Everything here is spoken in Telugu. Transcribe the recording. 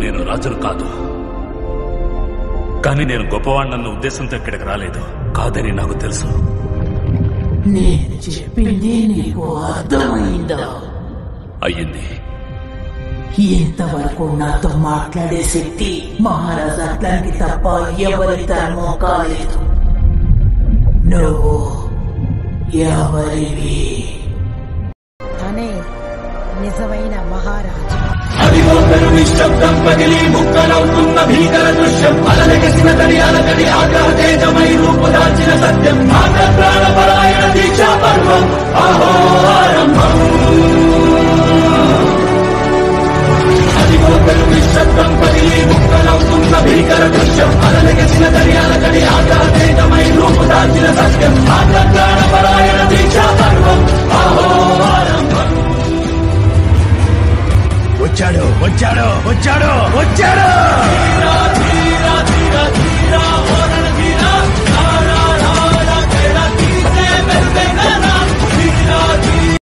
నేను రాజును కాదు కానీ నేను గొప్పవాణ్ణన్న ఉద్దేశంతో ఇక్కడికి రాలేదు కాదని నాకు తెలుసు నేను చెప్పింది నీకు అర్థమైందా అయ్యింది ఇంతవరకు నాతో మాట్లాడే శక్తి మహారాజ్ అట్లాంటి తప్ప ఎవరి తరమో కాలేదు నువ్వు ఎవరివి తనే నిజమైన మహారాజు అదిగోందరు నిశ్శబ్దం పగిలి ముక్కలవుతున్న భీకర దృశ్యం అలలెగసిన తడియాల తడి ఆగ్రహ తేజమై రూపుదాల్చిన సత్యం ఆగ్ర ప్రాణపరాయణ దీక్షా పర్వం అహో ఆరంభం అదిగోందరు నిశ్శబ్దం పగిలి ముక్కలవుతున్న భీకర దృశ్యం అలలెగసిన తడియాల తడి ఆగ్రహ తేజమై రూపుదాల్చిన సత్యం ఆగ్ర ప్రాణపరాయణ దీక్షా పర్వం అహో ఆరంభం వచ్చాడు వచ్చాడు వచ్చాడు వచ్చాడు